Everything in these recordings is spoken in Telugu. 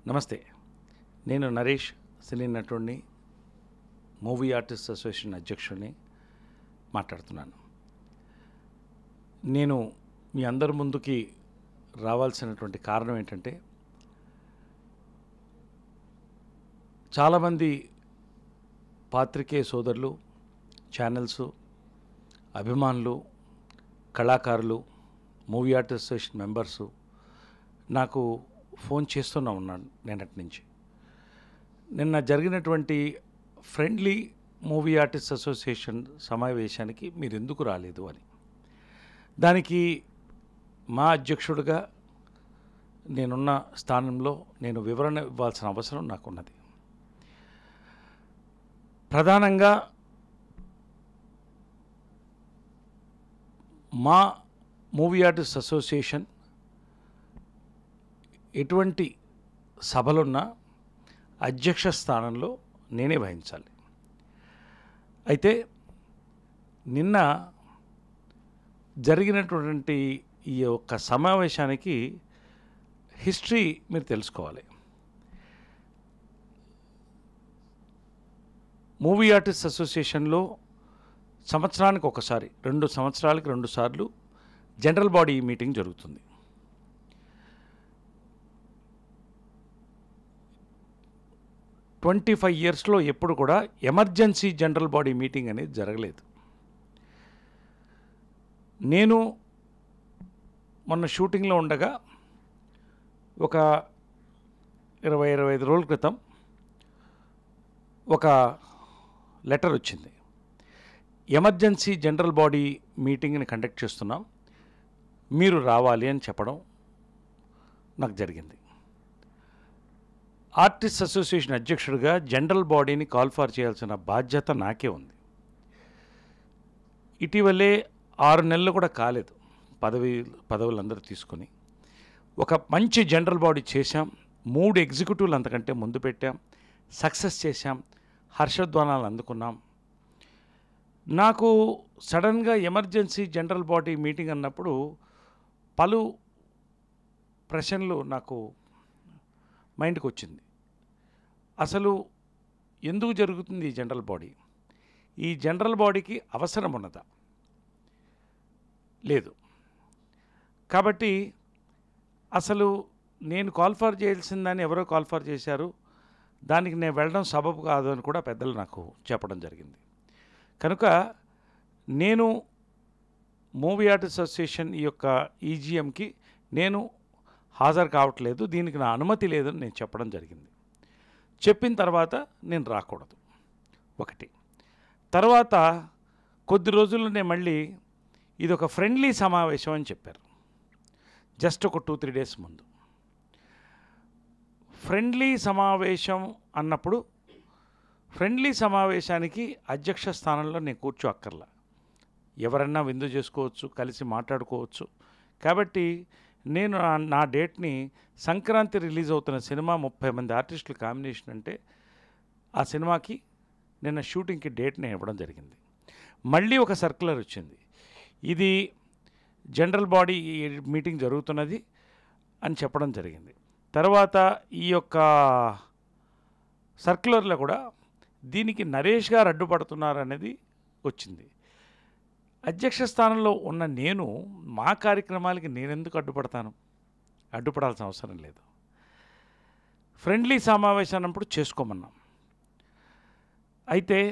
నమస్తే నేను నరేష్ సినీ నటుడిని మూవీ ఆర్టిస్ట్ అసోసియేషన్ అధ్యక్షుడిని మాట్లాడుతున్నాను నేను మీ అందరి ముందుకి రావాల్సినటువంటి కారణం ఏంటంటే చాలామంది పాత్రికేయ సోదరులు ఛానల్స్ అభిమానులు కళాకారులు మూవీ ఆర్టిస్ట్ అసోసియేషన్ మెంబర్సు నాకు ఫోన్ చేస్తూనే ఉన్నాను నిన్నటి నుంచి నిన్న జరిగినటువంటి ఫ్రెండ్లీ మూవీ ఆర్టిస్ట్ అసోసియేషన్ సమావేశానికి మీరు ఎందుకు రాలేదు అని దానికి మా అధ్యక్షుడిగా నేనున్న స్థానంలో నేను వివరణ ఇవ్వాల్సిన అవసరం నాకున్నది ప్రధానంగా మా మూవీ ఆర్టిస్ట్ అసోసియేషన్ ఎటువంటి సభలున్నా అధ్యక్ష స్థానంలో నేనే వహించాలి అయితే నిన్న జరిగినటువంటి ఈ యొక్క సమావేశానికి హిస్టరీ మీరు తెలుసుకోవాలి మూవీ ఆర్టిస్ట్ అసోసియేషన్లో సంవత్సరానికి ఒకసారి రెండు సంవత్సరాలకి రెండు సార్లు జనరల్ బాడీ మీటింగ్ జరుగుతుంది ట్వంటీ ఫైవ్ ఇయర్స్లో ఎప్పుడు కూడా ఎమర్జెన్సీ జనరల్ బాడీ మీటింగ్ అనేది జరగలేదు నేను మొన్న షూటింగ్లో ఉండగా ఒక ఇరవై ఇరవై ఐదు రోజుల క్రితం ఒక లెటర్ వచ్చింది ఎమర్జెన్సీ జనరల్ బాడీ మీటింగ్ని కండక్ట్ చేస్తున్నాం మీరు రావాలి అని చెప్పడం నాకు జరిగింది ఆర్టిస్ట్ అసోసియేషన్ అధ్యక్షుడిగా జనరల్ బాడీని కాల్ఫార్ చేయాల్సిన బాధ్యత నాకే ఉంది ఇటీవలే ఆరు నెలలు కూడా కాలేదు పదవి పదవులందరూ తీసుకొని ఒక మంచి జనరల్ బాడీ చేశాం మూడు ఎగ్జిక్యూటివ్లు అంతకంటే ముందు పెట్టాం సక్సెస్ చేశాం హర్షధ్వానాలు అందుకున్నాం నాకు సడన్గా ఎమర్జెన్సీ జనరల్ బాడీ మీటింగ్ అన్నప్పుడు పలు ప్రశ్నలు నాకు మైండ్కి వచ్చింది అసలు ఎందుకు జరుగుతుంది ఈ జనరల్ బాడీ ఈ జనరల్ బాడీకి అవసరం ఉన్నదా లేదు కాబట్టి అసలు నేను కాల్ఫార్ చేయాల్సిందని ఎవరో కాల్ఫార్ చేశారు దానికి నేను వెళ్ళడం సబబు కాదు అని కూడా పెద్దలు నాకు చెప్పడం జరిగింది కనుక నేను మూవీ ఆర్టిస్ట్ అసోసియేషన్ ఈ యొక్క ఈజీఎంకి నేను హాజరు కావట్లేదు దీనికి నా అనుమతి లేదని నేను చెప్పడం జరిగింది చెప్పిన తర్వాత నేను రాకూడదు ఒకటి తర్వాత కొద్ది రోజుల్లోనే మళ్ళీ ఇది ఒక ఫ్రెండ్లీ సమావేశం అని చెప్పారు జస్ట్ ఒక టూ త్రీ డేస్ ముందు ఫ్రెండ్లీ సమావేశం అన్నప్పుడు ఫ్రెండ్లీ సమావేశానికి అధ్యక్ష స్థానంలో నేను కూర్చో అక్కర్లా ఎవరన్నా విందు చేసుకోవచ్చు కలిసి మాట్లాడుకోవచ్చు కాబట్టి నేను నా- నా డేట్ని సంక్రాంతి రిలీజ్ అవుతున్న సినిమా ముప్పై మంది ఆర్టిస్టుల కాంబినేషన్ అంటే ఆ సినిమాకి నిన్న షూటింగ్కి డేట్ని ఇవ్వడం జరిగింది మళ్ళీ ఒక సర్క్యులర్ వచ్చింది ఇది జనరల్ బాడీ మీటింగ్ జరుగుతున్నది అని చెప్పడం జరిగింది తర్వాత ఈ యొక్క సర్క్యులర్లో కూడా దీనికి నరేష్ గారు అడ్డుపడుతున్నారు అనేది వచ్చింది అధ్యక్ష స్థానంలో ఉన్న నేను మా కార్యక్రమాలకి నేనెందుకు అడ్డుపడతాను అడ్డుపడాల్సిన అవసరం లేదు ఫ్రెండ్లీ సమావేశం అన్నప్పుడు చేసుకోమన్నాం అయితే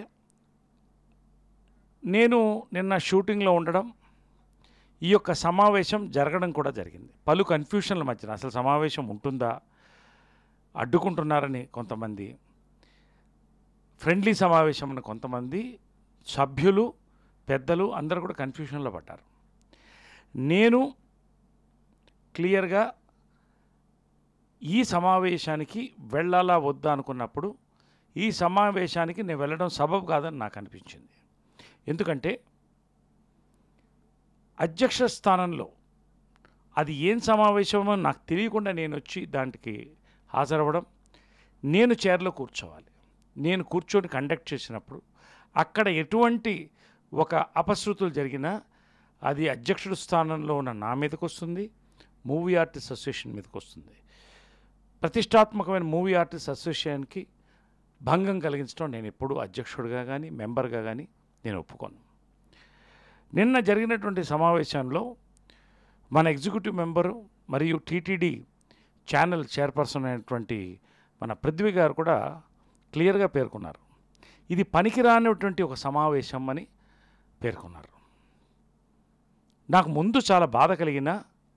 నేను నిన్న షూటింగ్లో ఉండడం ఈ యొక్క సమావేశం జరగడం కూడా జరిగింది పలు కన్ఫ్యూషన్ల మధ్యన అసలు సమావేశం ఉంటుందా అడ్డుకుంటున్నారని కొంతమంది ఫ్రెండ్లీ సమావేశం అని కొంతమంది సభ్యులు పెద్దలు అందరూ కూడా కన్ఫ్యూషన్లో పడ్డారు నేను క్లియర్గా ఈ సమావేశానికి వెళ్ళాలా వద్దా అనుకున్నప్పుడు ఈ సమావేశానికి నేను వెళ్ళడం సబబు కాదని నాకు అనిపించింది ఎందుకంటే అధ్యక్ష స్థానంలో అది ఏం సమావేశమో నాకు తెలియకుండా నేను వచ్చి దానికి హాజరవ్వడం నేను చైర్లో కూర్చోవాలి నేను కూర్చొని కండక్ట్ చేసినప్పుడు అక్కడ ఎటువంటి ఒక అపశృతులు జరిగినా అది అధ్యక్షుడి స్థానంలో ఉన్న నా మీదకి వస్తుంది మూవీ ఆర్టిస్ట్ అసోసియేషన్ మీదకి వస్తుంది ప్రతిష్టాత్మకమైన మూవీ ఆర్టిస్ట్ అసోసియేషన్కి భంగం కలిగించడం నేను ఎప్పుడూ అధ్యక్షుడిగా కానీ మెంబర్గా కానీ నేను ఒప్పుకోను నిన్న జరిగినటువంటి సమావేశంలో మన ఎగ్జిక్యూటివ్ మెంబరు మరియు టీటీడీ ఛానల్ చైర్పర్సన్ అయినటువంటి మన పృథ్వీ గారు కూడా క్లియర్గా పేర్కొన్నారు ఇది పనికిరానటువంటి ఒక సమావేశం అని పేర్కొన్నారు నాకు ముందు చాలా బాధ కలిగిన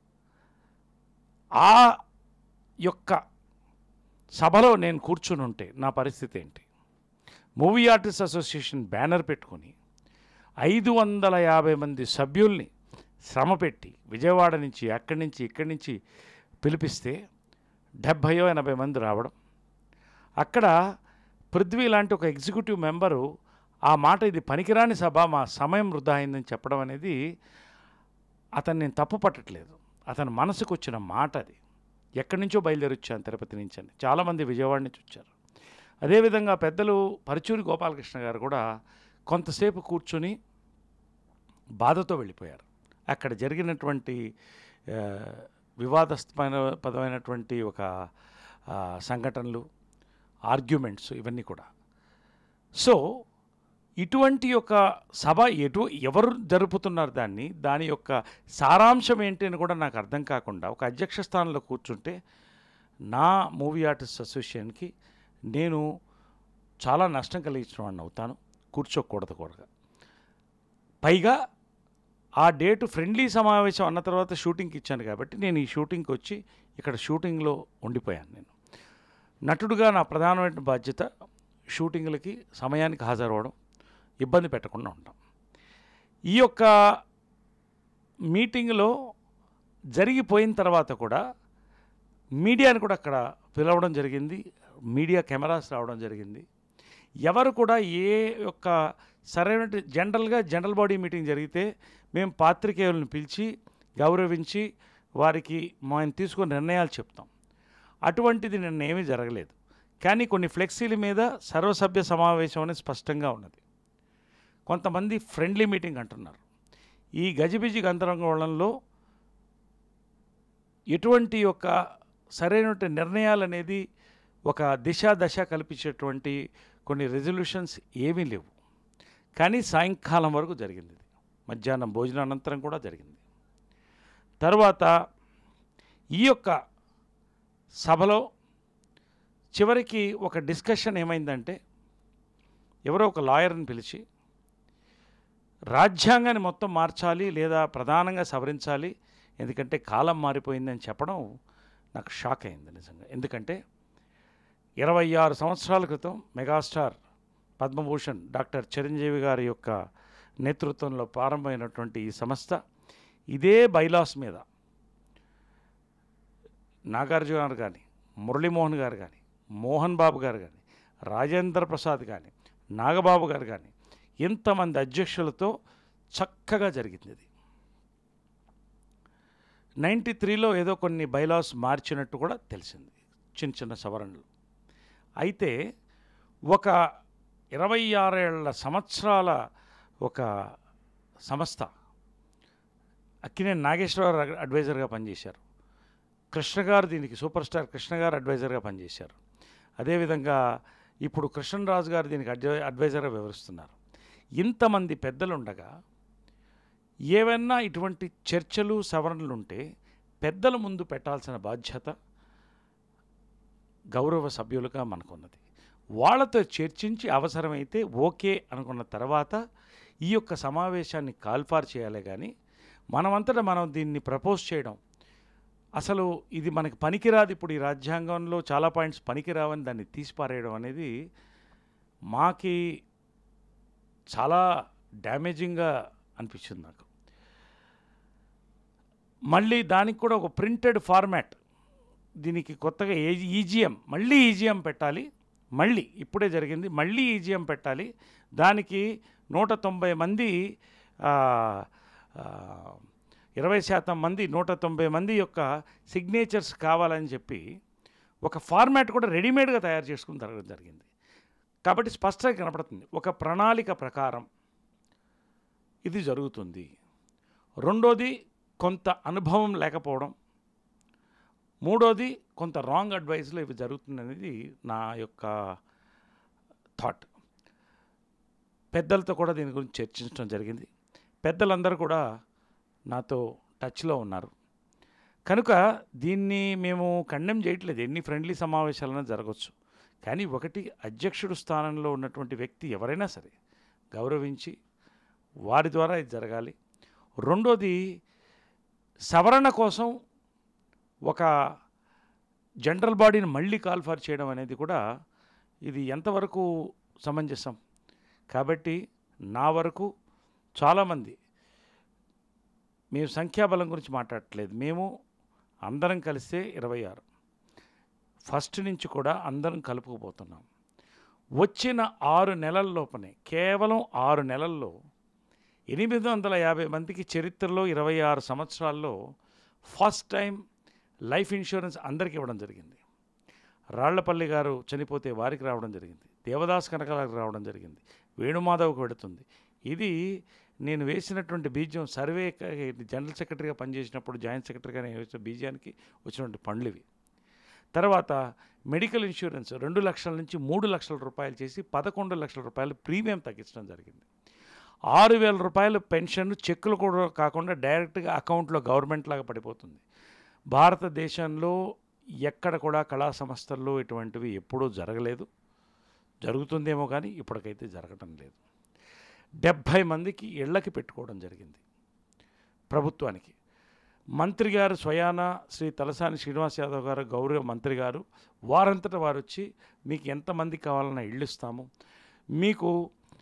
ఆ యొక్క సభలో నేను కూర్చుని ఉంటే నా పరిస్థితి ఏంటి మూవీ ఆర్టిస్ట్ అసోసియేషన్ బ్యానర్ పెట్టుకొని ఐదు వందల యాభై మంది సభ్యుల్ని శ్రమ పెట్టి విజయవాడ నుంచి అక్కడి నుంచి ఇక్కడి నుంచి పిలిపిస్తే డెబ్భయో ఎనభై మంది రావడం అక్కడ పృథ్వీ లాంటి ఒక ఎగ్జిక్యూటివ్ మెంబరు ఆ మాట ఇది పనికిరాని సభ మా సమయం వృధా అయిందని చెప్పడం అనేది అతన్ని నేను తప్పు పట్టట్లేదు అతని మనసుకు వచ్చిన మాట అది ఎక్కడి నుంచో బయలుదేరి వచ్చాను తిరుపతి నుంచి అని చాలామంది విజయవాడ నుంచి వచ్చారు అదేవిధంగా పెద్దలు పరుచూరి గోపాలకృష్ణ గారు కూడా కొంతసేపు కూర్చొని బాధతో వెళ్ళిపోయారు అక్కడ జరిగినటువంటి ఆ, వివాదాస్పద పదమైనటువంటి ఒక ఆ, సంఘటనలు ఆర్గ్యుమెంట్స్ ఇవన్నీ కూడా సో ఇటువంటి యొక్క సభ ఎటు ఎవరు జరుపుతున్నారు దాన్ని దాని యొక్క సారాంశం ఏంటి అని కూడా నాకు అర్థం కాకుండా ఒక అధ్యక్ష స్థానంలో కూర్చుంటే నా మూవీ ఆర్టిస్ట్ అసోసియేషన్కి నేను చాలా నష్టం కలిగించిన వాడిని అవుతాను కూర్చోకూడదు కూడా పైగా ఆ డేటు ఫ్రెండ్లీ సమావేశం అన్న తర్వాత షూటింగ్కి ఇచ్చాను కాబట్టి నేను ఈ షూటింగ్కి వచ్చి ఇక్కడ షూటింగ్లో ఉండిపోయాను నేను నటుడుగా నా ప్రధానమైన బాధ్యత షూటింగ్లకి సమయానికి హాజరవడం ఇబ్బంది పెట్టకుండా ఉంటాం ఈ యొక్క మీటింగ్లో జరిగిపోయిన తర్వాత కూడా మీడియాని కూడా అక్కడ పిలవడం జరిగింది మీడియా కెమెరాస్ రావడం జరిగింది ఎవరు కూడా ఏ యొక్క సరైన జనరల్గా జనరల్ బాడీ మీటింగ్ జరిగితే మేము పాత్రికేయులను పిలిచి గౌరవించి వారికి మేము తీసుకున్న నిర్ణయాలు చెప్తాం అటువంటిది నిన్న ఏమీ జరగలేదు కానీ కొన్ని ఫ్లెక్సీల మీద సర్వసభ్య సమావేశం అనేది స్పష్టంగా ఉన్నది కొంతమంది ఫ్రెండ్లీ మీటింగ్ అంటున్నారు ఈ గజిబిజి గందరగోళంలో ఎటువంటి యొక్క సరైన నిర్ణయాలు అనేది ఒక దిశ దశ కల్పించేటువంటి కొన్ని రెజల్యూషన్స్ ఏమీ లేవు కానీ సాయంకాలం వరకు జరిగింది ఇది మధ్యాహ్నం భోజనం అనంతరం కూడా జరిగింది తర్వాత ఈ యొక్క సభలో చివరికి ఒక డిస్కషన్ ఏమైందంటే ఎవరో ఒక లాయర్ని పిలిచి రాజ్యాంగాన్ని మొత్తం మార్చాలి లేదా ప్రధానంగా సవరించాలి ఎందుకంటే కాలం మారిపోయిందని చెప్పడం నాకు షాక్ అయింది నిజంగా ఎందుకంటే ఇరవై ఆరు సంవత్సరాల క్రితం మెగాస్టార్ పద్మభూషణ్ డాక్టర్ చిరంజీవి గారి యొక్క నేతృత్వంలో ప్రారంభమైనటువంటి ఈ సంస్థ ఇదే బైలాస్ మీద నాగార్జున గారు కానీ మురళీమోహన్ గారు కానీ మోహన్ బాబు గారు కానీ రాజేంద్ర ప్రసాద్ కానీ నాగబాబు గారు కానీ ఇంతమంది అధ్యక్షులతో చక్కగా జరిగింది ఇది నైంటీ త్రీలో ఏదో కొన్ని బైలాస్ మార్చినట్టు కూడా తెలిసింది చిన్న చిన్న సవరణలు అయితే ఒక ఇరవై ఆరేళ్ల సంవత్సరాల ఒక సంస్థ అక్కినేని నాగేశ్వరరావు అడ్వైజర్గా పనిచేశారు కృష్ణ గారు దీనికి సూపర్ స్టార్ కృష్ణ గారు అడ్వైజర్గా పనిచేశారు అదేవిధంగా ఇప్పుడు కృష్ణరాజు గారు దీనికి అడ్వై అడ్వైజర్గా వివరిస్తున్నారు ఇంతమంది పెద్దలు ఉండగా ఏవైనా ఇటువంటి చర్చలు సవరణలు ఉంటే పెద్దల ముందు పెట్టాల్సిన బాధ్యత గౌరవ సభ్యులుగా మనకున్నది వాళ్ళతో చర్చించి అవసరమైతే ఓకే అనుకున్న తర్వాత ఈ యొక్క సమావేశాన్ని కాల్ఫార్ చేయాలి కానీ మనమంతటా మనం దీన్ని ప్రపోజ్ చేయడం అసలు ఇది మనకి పనికిరాదు ఇప్పుడు ఈ రాజ్యాంగంలో చాలా పాయింట్స్ పనికిరావని దాన్ని తీసిపారేయడం అనేది మాకి చాలా డ్యామేజింగ్గా అనిపించింది నాకు మళ్ళీ దానికి కూడా ఒక ప్రింటెడ్ ఫార్మాట్ దీనికి కొత్తగా ఏ ఈజీఎం మళ్ళీ ఈజీఎం పెట్టాలి మళ్ళీ ఇప్పుడే జరిగింది మళ్ళీ ఈజీఎం పెట్టాలి దానికి నూట తొంభై మంది ఆ, ఆ, ఇరవై శాతం మంది నూట తొంభై మంది యొక్క సిగ్నేచర్స్ కావాలని చెప్పి ఒక ఫార్మాట్ కూడా రెడీమేడ్గా తయారు చేసుకుని జరగడం జరిగింది కాబట్టి స్పష్టంగా కనపడుతుంది ఒక ప్రణాళిక ప్రకారం ఇది జరుగుతుంది రెండోది కొంత అనుభవం లేకపోవడం మూడోది కొంత రాంగ్ అడ్వైస్లో ఇవి జరుగుతుందనేది నా యొక్క థాట్ పెద్దలతో కూడా దీని గురించి చర్చించడం జరిగింది పెద్దలందరూ కూడా నాతో టచ్లో ఉన్నారు కనుక దీన్ని మేము కండెమ్ చేయట్లేదు ఎన్ని ఫ్రెండ్లీ సమావేశాలైనా జరగవచ్చు కానీ ఒకటి అధ్యక్షుడు స్థానంలో ఉన్నటువంటి వ్యక్తి ఎవరైనా సరే గౌరవించి వారి ద్వారా ఇది జరగాలి రెండోది సవరణ కోసం ఒక జనరల్ బాడీని మళ్ళీ కాల్ఫర్ చేయడం అనేది కూడా ఇది ఎంతవరకు సమంజసం కాబట్టి నా వరకు చాలామంది మేము సంఖ్యాబలం గురించి మాట్లాడట్లేదు మేము అందరం కలిస్తే ఇరవై ఆరు ఫస్ట్ నుంచి కూడా అందరం కలుపుకుపోతున్నాం వచ్చిన ఆరు నెలల లోపనే కేవలం ఆరు నెలల్లో ఎనిమిది వందల యాభై మందికి చరిత్రలో ఇరవై ఆరు సంవత్సరాల్లో ఫస్ట్ టైం లైఫ్ ఇన్సూరెన్స్ అందరికీ ఇవ్వడం జరిగింది రాళ్లపల్లి గారు చనిపోతే వారికి రావడం జరిగింది దేవదాస్ కనకాలకు రావడం జరిగింది వేణుమాధవ్కి వెడుతుంది ఇది నేను వేసినటువంటి బీజం సర్వే క- జనరల్ సెక్రటరీగా పనిచేసినప్పుడు జాయింట్ సెక్రటరీగా నేను వేసిన బీజానికి వచ్చినటువంటి పండ్లు ఇవి తర్వాత మెడికల్ ఇన్సూరెన్స్ రెండు లక్షల నుంచి మూడు లక్షల రూపాయలు చేసి పదకొండు లక్షల రూపాయలు ప్రీమియం తగ్గించడం జరిగింది ఆరు వేల రూపాయలు పెన్షన్ చెక్కులు కూడా కాకుండా డైరెక్ట్గా అకౌంట్లో గవర్నమెంట్ లాగా పడిపోతుంది భారతదేశంలో ఎక్కడ కూడా కళా సంస్థల్లో ఇటువంటివి ఎప్పుడూ జరగలేదు జరుగుతుందేమో కానీ ఇప్పటికైతే జరగటం లేదు డెబ్భై మందికి ఇళ్ళకి పెట్టుకోవడం జరిగింది ప్రభుత్వానికి మంత్రి గారు స్వయాన శ్రీ తలసాని శ్రీనివాస్ యాదవ్ గారు గౌరవ మంత్రి గారు వారంతట వారు వచ్చి మీకు ఎంతమంది కావాలన్నా ఇళ్ళు ఇస్తాము మీకు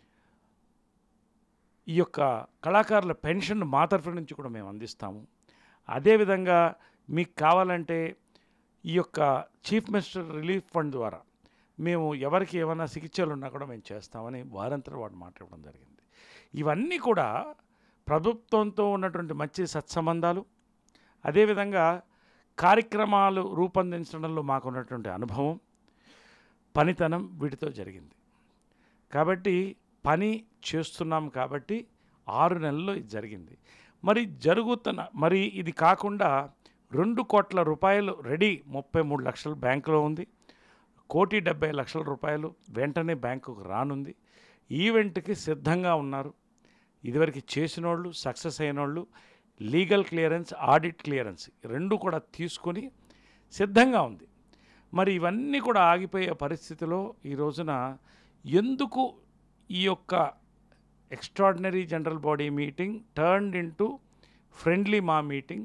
ఈ యొక్క కళాకారుల పెన్షన్ మా తరఫు నుంచి కూడా మేము అందిస్తాము అదేవిధంగా మీకు కావాలంటే ఈ యొక్క చీఫ్ మినిస్టర్ రిలీఫ్ ఫండ్ ద్వారా మేము ఎవరికి ఏమైనా చికిత్సలు ఉన్నా కూడా మేము చేస్తామని వారంతట వాడు మాట్లాడడం జరిగింది ఇవన్నీ కూడా ప్రభుత్వంతో ఉన్నటువంటి మంచి సత్సంబంధాలు అదేవిధంగా కార్యక్రమాలు రూపొందించడంలో మాకున్నటువంటి అనుభవం పనితనం వీటితో జరిగింది కాబట్టి పని చేస్తున్నాం కాబట్టి ఆరు నెలల్లో ఇది జరిగింది మరి జరుగుతున్న మరి ఇది కాకుండా రెండు కోట్ల రూపాయలు రెడీ ముప్పై మూడు లక్షలు బ్యాంకులో ఉంది కోటి డెబ్బై లక్షల రూపాయలు వెంటనే బ్యాంకుకు రానుంది ఈవెంట్కి సిద్ధంగా ఉన్నారు ఇదివరకు చేసినోళ్ళు సక్సెస్ అయినోళ్ళు లీగల్ క్లియరెన్స్ ఆడిట్ క్లియరెన్స్ రెండు కూడా తీసుకొని సిద్ధంగా ఉంది మరి ఇవన్నీ కూడా ఆగిపోయే పరిస్థితిలో ఈ రోజున ఎందుకు ఈ యొక్క extraordinary general body meeting turned into friendly మా మీటింగ్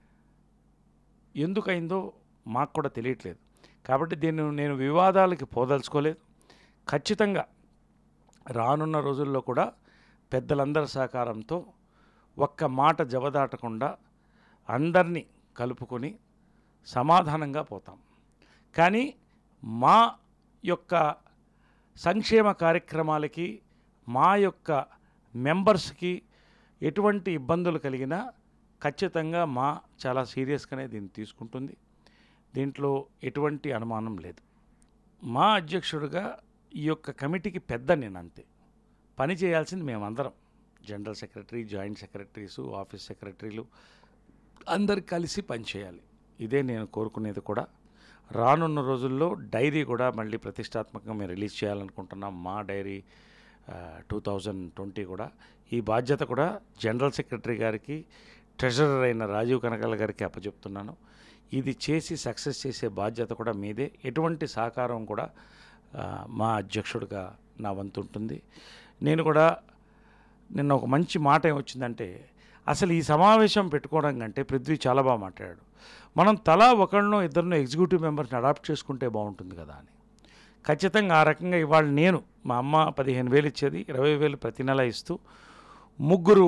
ఎందుకైందో మాకు కూడా తెలియట్లేదు కాబట్టి దీన్ని నేను వివాదాలకి పోదలుచుకోలేదు ఖచ్చితంగా రానున్న రోజుల్లో కూడా పెద్దలందరి సహకారంతో ఒక్క మాట జవదాటకుండా అందరినీ కలుపుకొని సమాధానంగా పోతాం కానీ మా యొక్క సంక్షేమ కార్యక్రమాలకి మా యొక్క మెంబర్స్కి ఎటువంటి ఇబ్బందులు కలిగినా ఖచ్చితంగా మా చాలా సీరియస్గానే దీన్ని తీసుకుంటుంది దీంట్లో ఎటువంటి అనుమానం లేదు మా అధ్యక్షుడిగా ఈ యొక్క కమిటీకి పెద్ద నేను అంతే పని చేయాల్సింది మేమందరం general secretary joint secretaries office సెక్రటరీలు అందరు కలిసి పనిచేయాలి ఇదే నేను కోరుకునేది కూడా రానున్న రోజుల్లో డైరీ కూడా మళ్ళీ ప్రతిష్టాత్మకంగా మేము రిలీజ్ చేయాలనుకుంటున్నాం మా డైరీ టూ థౌజండ్ ట్వంటీ కూడా ఈ బాధ్యత కూడా జనరల్ సెక్రటరీ గారికి ట్రెజరర్ అయిన రాజీవ్ కనకాల గారికి అప్పచెప్తున్నాను ఇది చేసి సక్సెస్ చేసే బాధ్యత కూడా మీదే ఎటువంటి సహకారం కూడా ఆ, మా అధ్యక్షుడిగా నా వంతు ఉంటుంది నేను కూడా నిన్న ఒక మంచి మాట ఏమొచ్చిందంటే అసలు ఈ సమావేశం పెట్టుకోవడం కంటే పృథ్వీ చాలా బాగా మాట్లాడాడు మనం తలా ఒకళ్ళనో ఇద్దరినో ఎగ్జిక్యూటివ్ మెంబర్స్ని అడాప్ట్ చేసుకుంటే బాగుంటుంది కదా అని ఖచ్చితంగా ఆ రకంగా ఇవాళ నేను మా అమ్మ పదిహేను వేలు ఇచ్చేది ఇరవై వేలు ప్రతి నెల ఇస్తూ ముగ్గురు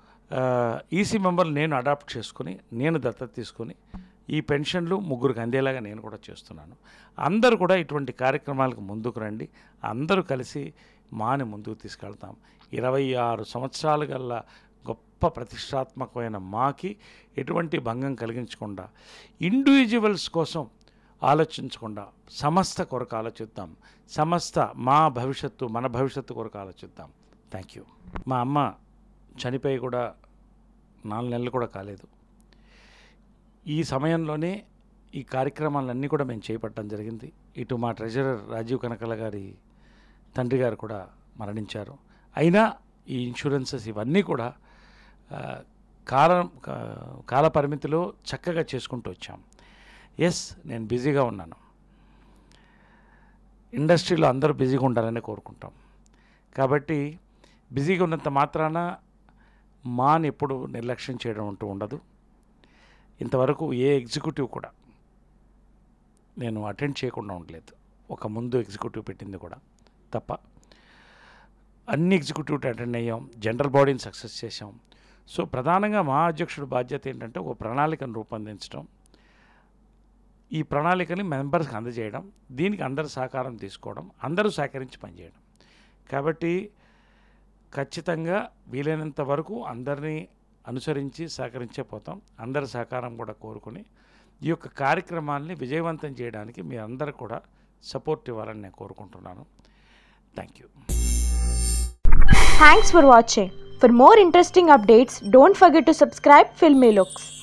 ఈసీ మెంబర్లు నేను అడాప్ట్ చేసుకుని నేను దత్తత తీసుకొని ఈ పెన్షన్లు ముగ్గురికి అందేలాగా నేను కూడా చేస్తున్నాను అందరూ కూడా ఇటువంటి కార్యక్రమాలకు ముందుకు రండి అందరూ కలిసి మాని ముందుకు తీసుకెళ్తాం ఇరవై ఆరు సంవత్సరాల గల్లా గొప్ప ప్రతిష్టాత్మకమైన మాకి ఎటువంటి భంగం కలిగించకుండా ఇండివిజువల్స్ కోసం ఆలోచించకుండా సమస్త కొరకు ఆలోచిద్దాం సమస్త మా భవిష్యత్తు మన భవిష్యత్తు కొరకు ఆలోచిద్దాం థ్యాంక్ యూ మా అమ్మ చనిపోయి కూడా నాలుగు నెలలు కూడా కాలేదు ఈ సమయంలోనే ఈ కార్యక్రమాలన్నీ కూడా మేము చేపట్టడం జరిగింది ఇటు మా ట్రెజరర్ రాజీవ్ కనకల గారి తండ్రి గారు కూడా మరణించారు అయినా ఈ ఇన్సూరెన్సెస్ ఇవన్నీ కూడా ఆ, కాలం కా- కాల పరిమితిలో చక్కగా చేసుకుంటూ వచ్చాం ఎస్ నేను బిజీగా ఉన్నాను ఇండస్ట్రీలో అందరూ బిజీగా ఉండాలని కోరుకుంటాం కాబట్టి బిజీగా ఉన్నంత మాత్రాన మాని ఎప్పుడు నిర్లక్ష్యం చేయడం అంటూ ఉండదు ఇంతవరకు ఏ ఎగ్జిక్యూటివ్ కూడా నేను అటెండ్ చేయకుండా ఉండలేదు ఒక ముందు ఎగ్జిక్యూటివ్ పెట్టింది కూడా తప్ప అన్ని ఎగ్జిక్యూటివ్ అటెండ్ అయ్యాం జనరల్ బాడీని సక్సెస్ చేసాం సో ప్రధానంగా మా అధ్యక్షుడు బాధ్యత ఏంటంటే ఒక ప్రణాళికను రూపొందించడం ఈ ప్రణాళికని మెంబర్స్కి అందజేయడం దీనికి అందరు సహకారం తీసుకోవడం అందరూ సహకరించి పనిచేయడం కాబట్టి ఖచ్చితంగా వీలైనంత వరకు అందరినీ అనుసరించి సహకరించే పోతాం అందరి సహకారం కూడా కోరుకుని ఈ యొక్క కార్యక్రమాల్ని విజయవంతం చేయడానికి మీ అందరూ కూడా సపోర్ట్ ఇవ్వాలని నేను కోరుకుంటున్నాను thank you Thanks for watching. For more interesting updates, don't forget to subscribe Filmy Looks.